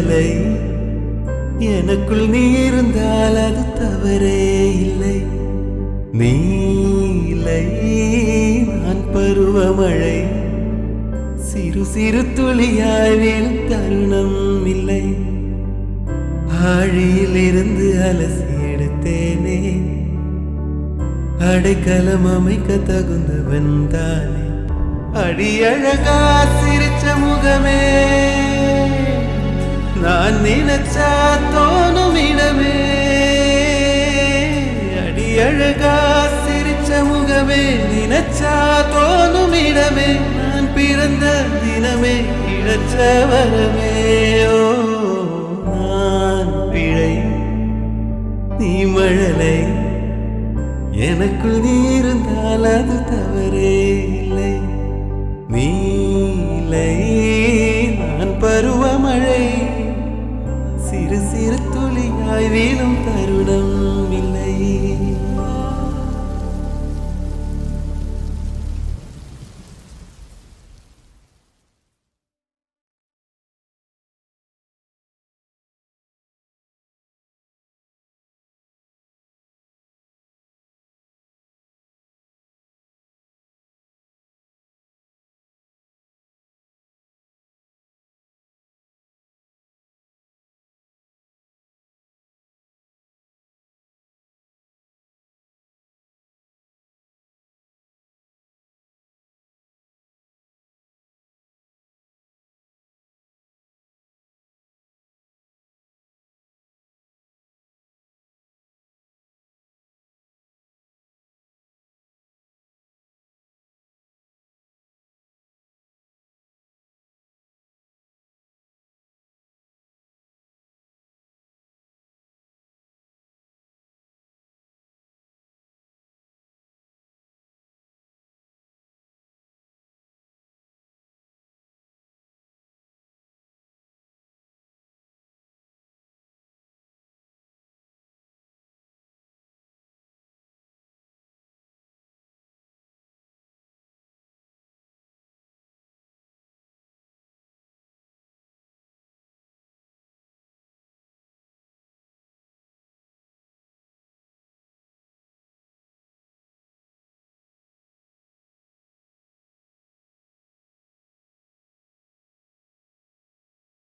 மழலை எனக்குள் நீ இருந்தால் அது தவறே இல்லை நீ இல்லை நான் பருவமழை சிறு சிறு துளியாய் வீழும் தருணம் இல்லை ஆழியில் இருந்து அலசி எடுத்தேனே அடைக்கலம் அமைக்க தகுந்தவன் தானே அடியழகா சிரிச்ச முகமே நான் நினைச்சா தோணும் இடமே அடியழகா சிரிச்ச முகமே நினைச்சா தோணும் இடமே நான் பிறந்த தினமே இழச்ச வரமே ஓ நான் பிழை நீ மழலை எனக்குள் நீ இருந்தால் அது தவறே இல்லை நீ இல்லை நான் பருவமழை சிறு சிறு துளியாய் வீழும் தருணம்